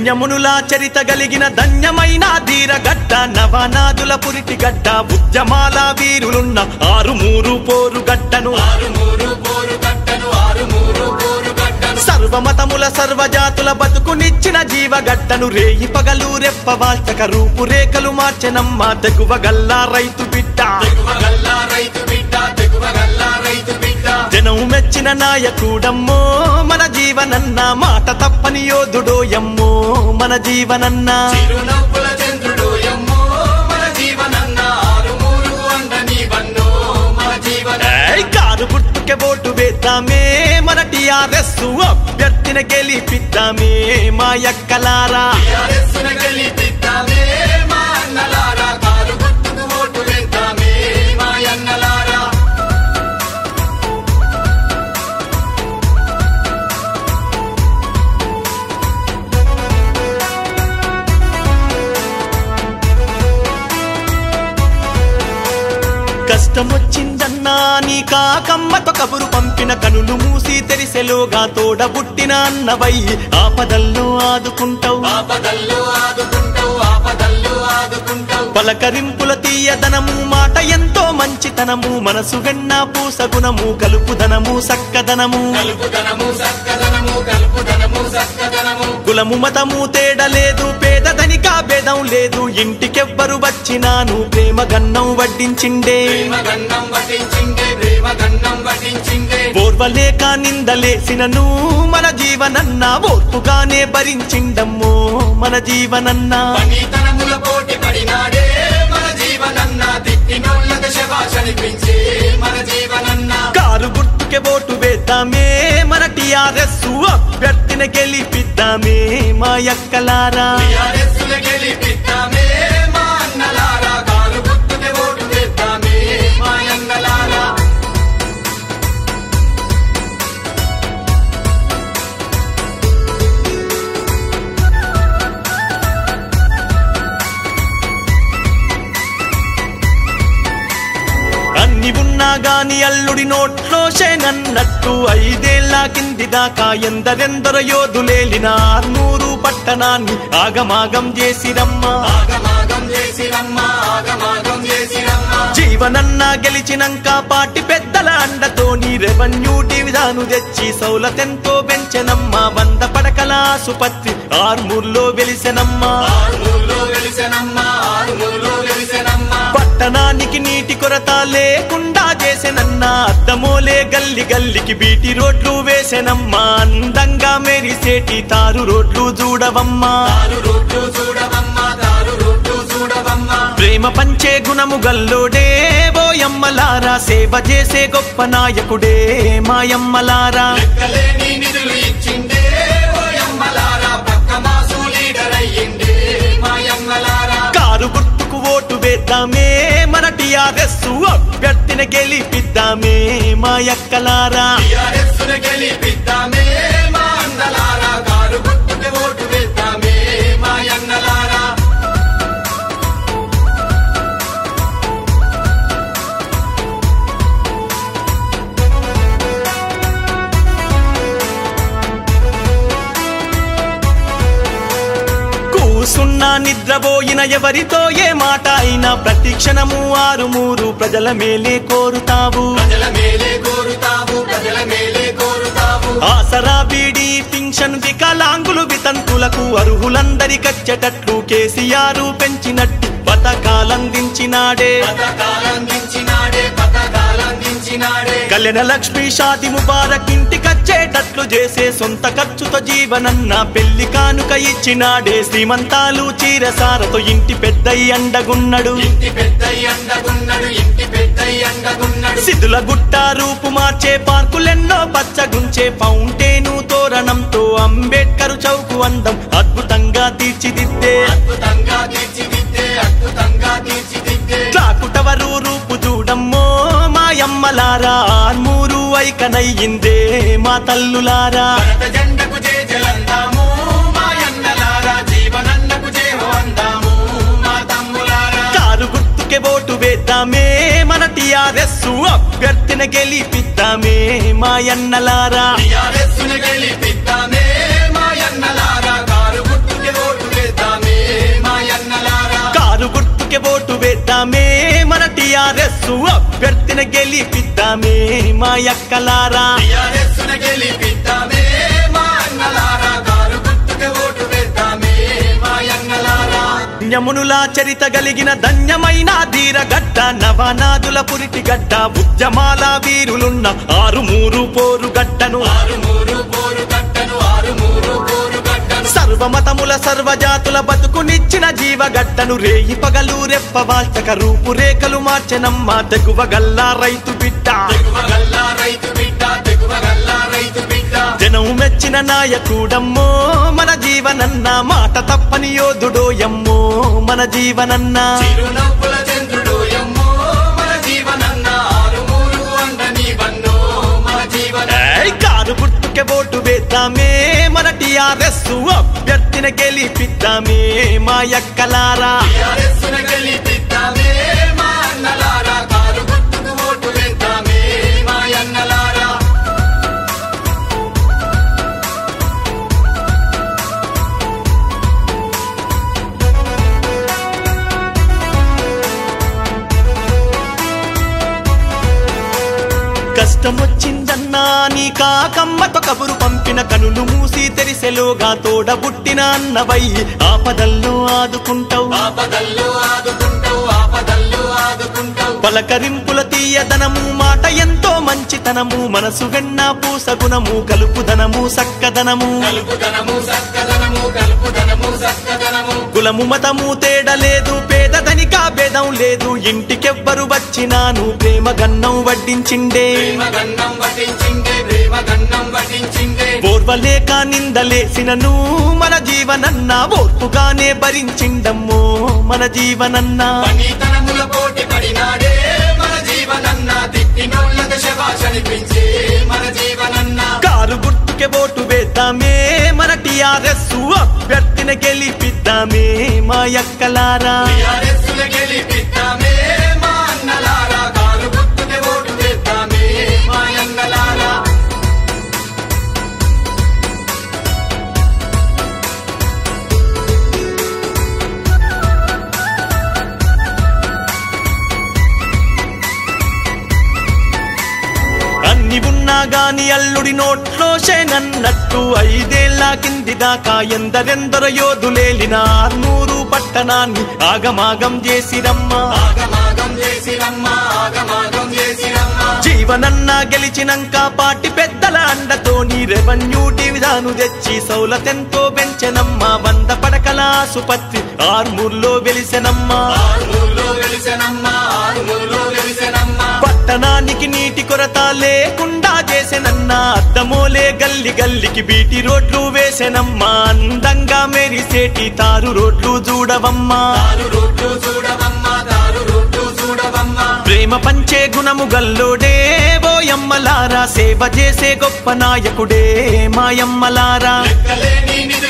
పుణ్యమునులా చరిత గలిగిన ధన్యమైన ధీరగడ్డ నవనాదుల పురిటి గడ్డ ఉద్యమాల వీరులున్న ఆరు మూరు పోరు గడ్డను సర్వమతముల సర్వజాతుల బతుకునిచ్చిన జీవగడ్డను రేయి పగలు రెప్పవాల్చక రూపురేఖలు మార్చెనమ్మ తెగువ గల్లా రైతు బిడ్డ జనం మెచ్చిన నాయకుడమ్మో మన జీవనన్న మాట తప్పని యోధుడోయమ్మో మన జీవనన్న చిరునవ్వుల చంద్రుడు ఎమ్మో మన జీవనన్న ఆరుమూరు అండ నీ బన్నో మన జీవన ఏయ్ కారు గుర్తుకే ఓటు వేద్దామే మన టిఆర్ఎస్ అభ్యర్థిని గెలిపిద్దామే మా యక్కలారా టిఆర్ఎస్సును గెలిపిద్దామే మా అన్నలారా కారు గుర్తుకు ఓటు వేద్దామే మా అన్నలారా కష్టమొచ్చిందన్నా నీ కాకమ్మతో కబురు పంపిన కనులు మూసి తెరిసెలోగా తోడబుట్టిన అన్నవై ఆపదల్లో ఆదుకుంటావు ఆపదల్లో ఆదుకుంటావు ఆపదల్లో ఆదుకుంటావు పలకరింపుల తీయదనము మాట ఎంతో మంచితనము మనసు వెన్న పూసగుణము కలుపుదనము సక్కదనము కలుపుదనము సక్కదనము కలుపుదనము సక్కదనము కులము మతము తేడలేదు పేదదనికా భేదం లేదు ఇంటికెవ్వరు వచ్చినాను ప్రేమ గన్నం వడ్డించిండే ప్రేమ గన్నం వడ్డించిందే ప్రేమ గన్నం వడ్డించిందే ఓర్వలేక నిందలేసినను మన జీవనన్న ఓర్పుగానే భరించిండమ్మో మన జీవనన్న పనితనముల పోటీ పడినాడే మన జీవనన్న తిట్టినోళ్ళ దశభాష అనిపించే మన జీవనన్న కారు గుర్తుకే ఓటు వేద్దామే మన టిఆర్ఎస్ అభ్యర్థిని గెలిపిద్దామే మా యక్కలారా టిఆర్ఎస్సును గెలిపిద్దామే మా అన్నలారా కారు గుర్తుకే ఓటు వేద్దామే మా అన్నలారా అన్ని ఉన్నా గాని అల్లుడి నోట్లో నన్నట్టు ఐదేళ్ల కింది దాకా ఎందరెందరో యోధులేలిన ఆర్నూరు పట్టణాన్ని ఆగమాగం చేసిరమ్మా ఆగమాగం చేసిరమ్మా ఆగమాగం చేసిరమ్మా జీవనన్న గెలిచినంక పాటి పెద్దల అండతోని రెవెన్యూ డివిజాను తెచ్చి సౌలతెంతో పెంచెనమ్మా వంద పడకల ఆసుపత్రి ఆర్మూర్లో వెలిసెనమ్మా ఆరుమూరులో వెలిసెనమ్మా ఆరుమూరులో వెలిసెనమ్మా పట్టణానికి నీటి కొరత లేకుండా చేసెనన్నా అద్దమోలే గల్లి గల్లికి బీటి రోడ్లు వేసెనమ్మా అందంగా మెరిసేటి తారు రోడ్లు చూడవమ్మా దారు రోడ్లు చూడవమ్మా దారు రోడ్లు చూడవమ్మా ప్రేమ పంచే గుణము గల్లోడే ఓయమ్మలారా సేవ చేసే గొప్ప నాయకుడే మాయమ్మలారా లెక్కలేని నిధులు ఇచ్చిండే ఓయమ్మలారా పక్క మాసు లీడర్ అయ్యిండే మాయమ్మలారా కారు గుర్తుకు ఓటు వేద్దామే మన టిఆర్ఎస్ అభ్యర్థిని గెలిపిద్దామే మా యక్కలారా టిఆర్ఎస్సును గెలిపిద్దామే మా అన్నలారా కారు గుర్తుకు ఓటు వేద్దామే మా అన్నలారా కూసున్నా నిద్రపోయిన ఎవరితో ఏ మాట అయినా ప్రతి క్షణము ఆరు మూరు ప్రజల మేలే కోరుతావు ప్రజల మేలే కోరుతావు ప్రజల మేలే కోరుతావు ఆసరా బీడీ పింఛన్ వికలాంగులు వితంతులకు అర్హులందరికచ్చేటట్లు కేసీఆర్ పెంచినట్టు పథకాలందించినాడే పథకాలందించినాడే పథకాలందించినాడే కళ్యాణ లక్ష్మి షాది ముబారక్ ఇంటికచ్చేటట్లు చేసే సొంత ఖర్చుతో జీవనన్న పెళ్లి కానుక ఇచ్చినాడే శ్రీమంతాలు చీరసారతో ఇంటి పెద్దయ్య అండగున్నడు ఇంటి పెద్దయ్య అండగున్నడు ఇంటి పెద్దయ్య అండగున్నడు సిద్ధుల గుట్ట రూపు మార్చే పార్కులెన్నో పచ్చగుంచే ఫౌంటేను తోరణంతో అంబేద్కర్ చౌకు అందం అద్భుతంగా తీర్చిదిద్దే అద్భుతంగా తీర్చిదిద్దే అద్భుతంగా తీర్చిదిద్దే ట్రాకుటవరు రూపు చూడమ్మో మాయమ్మలారా ఆర్మూరు ఐకనయ్యిందే మా తల్లులారా భరత జెండకు జేజలందాము మాయన్నలారా జీవనన్నకు జేహో అందాము మా తమ్ములారా కారు గుర్తుకే ఓటు వేద్దామే మన టిఆర్ఎస్ అభ్యర్థిని గెలిపిద్దామే మాయన్నలారా టిఆర్ఎస్సును గెలిపిద్దామే మాయన్నలారా కారు గుర్తుకి టిఆర్ఎస్ అభ్యర్థిన గెలిపిద్దామే మా యక్కలారా టిఆర్ఎస్ ను గెలిపిద్దామే మా అన్నలారా కారు గుర్తుకు ఓటు వేద్దామే మా అన్నలారా యమునులా చరిత కలిగిన ధన్యమైన ధీరగడ్డ నవనాదుల పురిటి గడ్డ ఉద్యమాల వీరులున్న ఆరు మూరు పోరు గడ్డను ఆరు మూరు పోరు కట్టను ఆరు మూరు పోరు కట్టను సర్వమతముల సర్వజాతుల బతుకునిచ్చిన జీవగడ్డను రేయి పగలు రెప్పవాల్చక రూపురేఖలు మార్చెనమ్మ తెగువ గల్లా రైతు బిడ్డ తెగువ గల్లా రైతు బిడ్డ తెగువ గల్లా రైతు బిడ్డ జనం మెచ్చిన నాయకుడమ్మో మన జీవనన్న మాట తప్పని యోధుడోయమ్మో మన జీవనన్న చిరునవ్వుల చంద్రుడు ఎమ్మో మన జీవనన్న ఆరు మూరు అండని బన్నో మన జీవన ఏయ్ కారు గుర్తుకే ఓటు వేద్దామే మన టిఆర్ఎస్ అభ్యర్థిన గెలిపిద్దామే మా యక్కలారా టిఆర్ఎస్ ను గెలిపిద్దామే మా అన్నలారా కారు గుర్తుకు ఓటు వేద్దామే మా అన్నలారా కష్టం వచ్చిందన్నా నీ కాకమ్మతో కబురు పంపిన కనులు మూసి తెరిసెలోగా తోడబుట్టిన అన్నవై ఆపదల్లో ఆదుకుంటావు ఆపదల్లో ఆదుకుంటావు ఆపదల్లో ఆదుకుంటావు పలకరింపుల తీయదనము మాట ఎంతో మంచితనము మనసు వెన్న పూసగుణము కలుపుదనము సక్కదనము కలుపుదనము సక్కదనము కలుపుదనము సక్కదనము కులము మతము తేడలేదు పేదదనిక భేదం లేదు ఇంటికెవ్వరు వచ్చినాను ప్రేమ గన్నం వడ్డించిండే ప్రేమ గన్నం వడ్డించిందే ప్రేమ గన్నం వడ్డించిందే ఓర్వలేక నిందలేసినను మన జీవనన్న ఓర్పుగానే భరించిండమ్మో మన జీవనన్న పనితనముల పోటీ పడినాడే మన జీవనన్న తిట్టినోళ్ళకు శభాషనిపించే మన జీవనన్న కారు గుర్తుకే ఓటు వేద్దామే మన టిఆర్ఎస్ అభ్యర్థిన గెలిపిద్దామే మా యక్కలారా టిఆర్ఎస్ ను గెలిపిద్దామే మా అన్నలారా కారు గుర్తుకే ఓటు వేద్దామే మా అన్నలారా అన్ని ఉన్నా గాని అల్లుడి నోట్లో నన్నట్టు ఐదేళ్ల కింది దాకా ఎందరెందరో యోధులేలిన ఆర్నూరు పట్టణాన్ని ఆగమాగం చేసిరమ్మా ఆగమాగం చేసిరమ్మా ఆగమాగం చేసిరమ్మా జీవనన్న గెలిచినంక పాటి పెద్దల అండతోని రెవెన్యూ డివిజాను తెచ్చి సౌలతెంతో పెంచెనమ్మా వంద పడకల ఆసుపత్రి ఆర్మూర్లో వెలిసెనమ్మా ఆరుమూరులో వెలిసెనమ్మా ఆరుమూరులో వెలిసెనమ్మా పట్టణానికి నీటి కొరత లేకుండా చేసెనన్నా అద్దమోలే గల్లి గల్లికి బీటి రోడ్లు వేసెనమ్మా అందంగా మెరిసేటి తారు రోడ్లు చూడవమ్మా తారు రోడ్లు చూడవమ్మా తారు రోడ్లు చూడవమ్మా ప్రేమ పంచే గుణము గల్లోడే ఓయమ్మలారా సేవ చేసే గొప్ప నాయకుడే మాయమ్మలారా లెక్కలేని నిధులు